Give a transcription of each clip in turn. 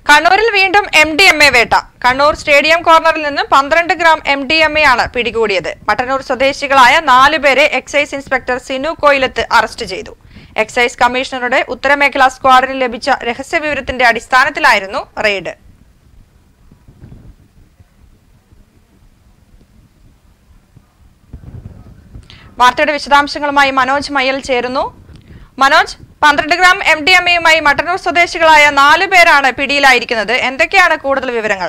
കണ്ണൂരിൽ വീണ്ടും M D M A വേട്ട കണ്ണൂർ സ്റ്റേഡിയം കോർണറിൽ നിന്ന് പന്ത്രണ്ട് gram M D M A ആണ് പിടികൂടിയത് മട്ടന്നൂർ സ്വദേശികളായ നാലുപേരെ excise inspector Sinu Koyilath arrest ചെയ്തു എക്സൈസ് കമ്മീഷണറുടെ ഉത്തരമേഖലാ സ്ക്വാഡിന് ലഭിച്ച രഹസ്യവിവരത്തിന്റെ അടിസ്ഥാനത്തിലായിരുന്നു റെയ്ഡ് വാർത്തയുടെ വിശദാംശങ്ങളുമായി മനോജ് മയ്യൽ ചേരുന്നു മനോജ് പന്ത്രണ്ട് ഗ്രാം എം ഡി എം എയുമായി മട്ടന്നൂർ സ്വദേശികളായ നാലു പേരാണ് പിടിയിലായിരിക്കുന്നത് എന്തൊക്കെയാണ് കൂടുതൽ വിവരങ്ങൾ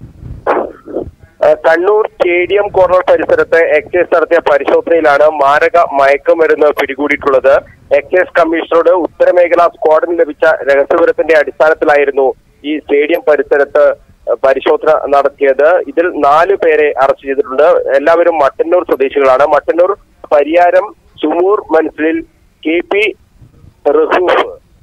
ഏഹ് കണ്ണൂർ സ്റ്റേഡിയം കോർണർ പരിസരത്ത് എക്സൈസ് നടത്തിയ പരിശോധനയിലാണ് മാരക മയക്കുമരുന്ന് പിടികൂടിയിട്ടുള്ളത് എക്സൈസ് കമ്മീഷണറുടെ ഉത്തരമേഖലാ സ്ക്വാഡിന് ലഭിച്ച രഹസ്യവിവരത്തിന്റെ അടിസ്ഥാനത്തിലായിരുന്നു ഈ സ്റ്റേഡിയം പരിസരത്ത് ഏഹ് പരിശോധന നടത്തിയത് ഇതിൽ നാല് പേരെ അറസ്റ്റ് ചെയ്തിട്ടുണ്ട് എല്ലാവരും മട്ടന്നൂർ സ്വദേശികളാണ് മട്ടന്നൂർ പരിയാരം ചുമൂർ മനസ്സിലിൽ കെ പി റസൂഫ്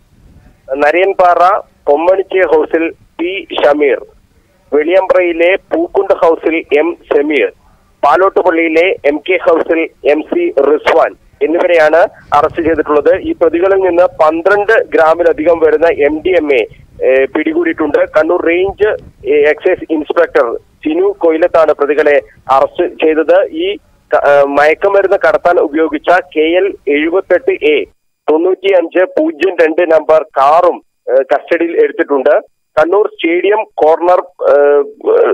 നരയൻപാറ പൊമ്മണിച്ചി ഹൗസിൽ പി ഷമീർ വെളിയമ്പ്രയിലെ പൂക്കുണ്ട് ഹൗസിൽ എം സമീർ പാലോട്ടുപള്ളിയിലെ എം കെ ഹൗസിൽ എം സി റിസ്വാൻ എന്നിവരെയാണ് അറസ്റ്റ് ചെയ്തിട്ടുള്ളത് ഈ പ്രതികളിൽ നിന്ന് പന്ത്രണ്ട് ഗ്രാമിലധികം വരുന്ന എം ഡി എം എ പിടികൂടിയിട്ടുണ്ട് കണ്ണൂർ റേഞ്ച് ഏ, എക്സൈസ് ഇൻസ്പെക്ടർ സിനു കൊയിലത്താണ് പ്രതികളെ അറസ്റ്റ് ചെയ്തത് ഈ ക- ഏ, മയക്കുമരുന്ന് കടത്താൻ ഉപയോഗിച്ച കെ എൽ എഴുപത്തെട്ട് എ തൊണ്ണൂറ്റി അഞ്ച് പൂജ്യം രണ്ട് നമ്പർ കാറും ഏഹ്, കസ്റ്റഡിയിൽ എടുത്തിട്ടുണ്ട് കണ്ണൂർ സ്റ്റേഡിയം കോർണർ ഏഹ്,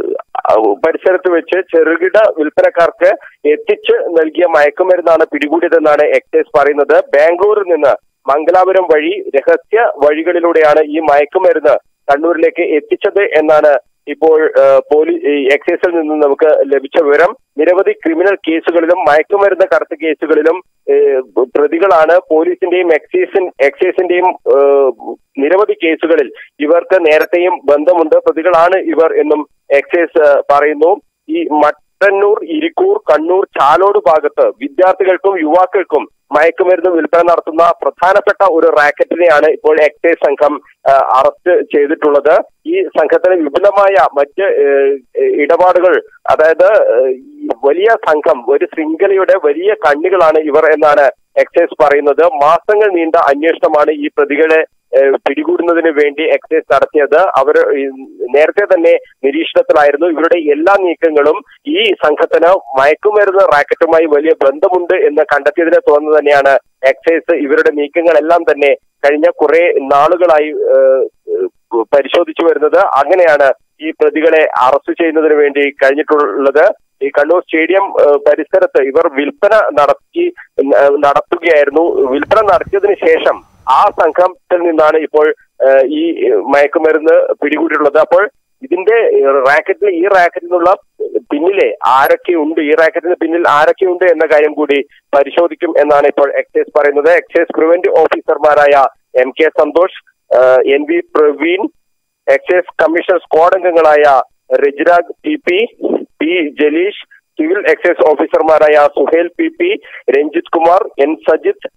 ഏഹ്, പരിസരത്ത് വെച്ച് ചെറുകിട വിൽപ്പനക്കാർക്ക് എത്തിച്ച് നൽകിയ മയക്കുമരുന്നാണ് പിടികൂടിയതെന്നാണ് എക്സൈസ് പറയുന്നത് ബാംഗ്ലൂരിൽ നിന്ന് മംഗലാപുരം വഴി രഹസ്യ വഴികളിലൂടെയാണ് ഈ മയക്കുമരുന്ന് കണ്ണൂരിലേക്ക് എത്തിച്ചത് എന്നാണ് ഇപ്പോൾ പോലീസ് എക്സൈസിൽ നിന്ന് നമുക്ക് ലഭിച്ച വിവരം നിരവധി ക്രിമിനൽ കേസുകളിലും മയക്കുമരുന്ന് കടത്ത് കേസുകളിലും ഏഹ്, പ്രതികളാണ് പോലീസിന്റെയും എക്സൈസിൻ എക്സൈസിന്റെയും ഏഹ്, നിരവധി കേസുകളിൽ ഇവർക്ക് നേരത്തെയും ബന്ധമുണ്ട് പ്രതികളാണ് ഇവർ എന്നും എക്സൈസ് ഏഹ്, പറയുന്നു ഈ മട്ടന്നൂർ ഇരിക്കൂർ കണ്ണൂർ ചാലോട് ഭാഗത്ത് വിദ്യാർത്ഥികൾക്കും യുവാക്കൾക്കും മയക്കുമരുന്ന് വിൽപ്പന നടത്തുന്ന പ്രധാനപ്പെട്ട ഒരു റാക്കറ്റിനെയാണ് ഇപ്പോൾ എക്സൈസ് സംഘം ആ, അറസ്റ്റ് ചെയ്തിട്ടുള്ളത് ഈ സംഘത്തിന് വിപുലമായ മറ്റ് ഏഹ്, ഇടപാടുകൾ അതായത് ഏഹ്, ഈ വലിയ സംഘം ഒരു ശൃംഖലയുടെ വലിയ കണ്ണികളാണ് ഇവർ എന്നാണ് എക്സൈസ് പറയുന്നത് മാസങ്ങൾ നീണ്ട അന്വേഷണമാണ് ഈ പ്രതികളെ ഏഹ്, പിടികൂടുന്നതിന് വേണ്ടി എക്സൈസ് നടത്തിയത് അവർ ഈ നേരത്തെ തന്നെ നിരീക്ഷണത്തിലായിരുന്നു ഇവരുടെ എല്ലാ നീക്കങ്ങളും ഈ സംഘത്തിന് മയക്കുമരുന്ന് റാക്കറ്റുമായി വലിയ ബന്ധമുണ്ട് എന്ന് കണ്ടെത്തിയതിനെ തുടർന്ന് തന്നെയാണ് എക്സൈസ് ഇവരുടെ നീക്കങ്ങളെല്ലാം തന്നെ കഴിഞ്ഞ കുറെ നാളുകളായി ഏഹ്, ഏഹ്, പരിശോധിച്ചു വരുന്നത് അങ്ങനെയാണ് ഈ പ്രതികളെ അറസ്റ്റ് ചെയ്യുന്നതിന് വേണ്ടി കഴിഞ്ഞിട്ടുള്ളത് ഈ കണ്ണൂർ സ്റ്റേഡിയം ഏഹ്, പരിസരത്ത് ഇവർ വിൽപ്പന നടത്തി ഏഹ്, നടത്തുകയായിരുന്നു വിൽപ്പന നടത്തിയതിനു ശേഷം ആ സംഘത്തിൽ നിന്നാണ് ഇപ്പോൾ ഏഹ്, ഈ മയക്കുമരുന്ന് പിടികൂടിയിട്ടുള്ളത് അപ്പോൾ ഇതിന്റെ റാക്കറ്റിൽ ഈ റാക്കറ്റിൽ നിന്നുള്ള പിന്നിലെ ആരൊക്കെയുണ്ട് ഈ റാക്കറ്റിന് പിന്നിൽ ആരൊക്കെയുണ്ട് എന്ന കാര്യം കൂടി പരിശോധിക്കും എന്നാണ് ഇപ്പോൾ എക്സൈസ് പറയുന്നത് എക്സൈസ് പ്രിവന്റ് ഓഫീസർമാരായ എം കെ സന്തോഷ് ഏഹ്, N V Praveen excise commission squad അംഗങ്ങളായ Rajirag P P P Jaleesh civil excise ഓഫീസർമാരായ Suhail P P Ranjith Kumar N Sajith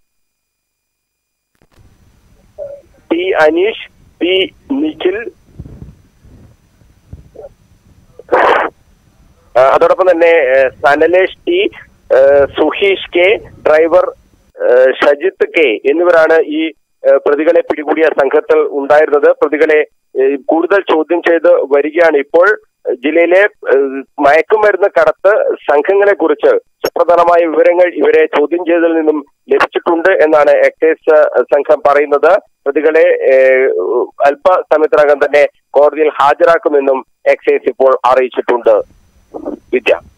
T Aneesh P Nikhil ആ, അതോടൊപ്പം തന്നെ ഏഹ്, സനലേഷ് ടി ഏഹ്, സുഹീഷ് കെ ഡ്രൈവർ ഏഹ്, ഷജിത്ത് കെ എന്നിവരാണ് ഈ ഏഹ്, പ്രതികളെ പിടികൂടിയ സംഘത്തിൽ ഉണ്ടായിരുന്നത് പ്രതികളെ ഏഹ്, കൂടുതൽ ചോദ്യം ചെയ്ത് വരികയാണ് ഇപ്പോൾ ജില്ലയിലെ ഏഹ്, മയക്കുമരുന്ന് കടത്ത് സംഘങ്ങളെ കുറിച്ച് സുപ്രധാനമായ വിവരങ്ങൾ ഇവരെ ചോദ്യം ചെയ്തതിൽ നിന്നും ലഭിച്ചിട്ടുണ്ട് എന്നാണ് എക്സൈസ് സംഘം പറയുന്നത് പ്രതികളെ ഏഹ്, അല്പസമയത്തിനകം തന്നെ കോടതിയിൽ ഹാജരാക്കുമെന്നും എക്സൈസ് ഇപ്പോൾ അറിയിച്ചിട്ടുണ്ട് വിദ്യ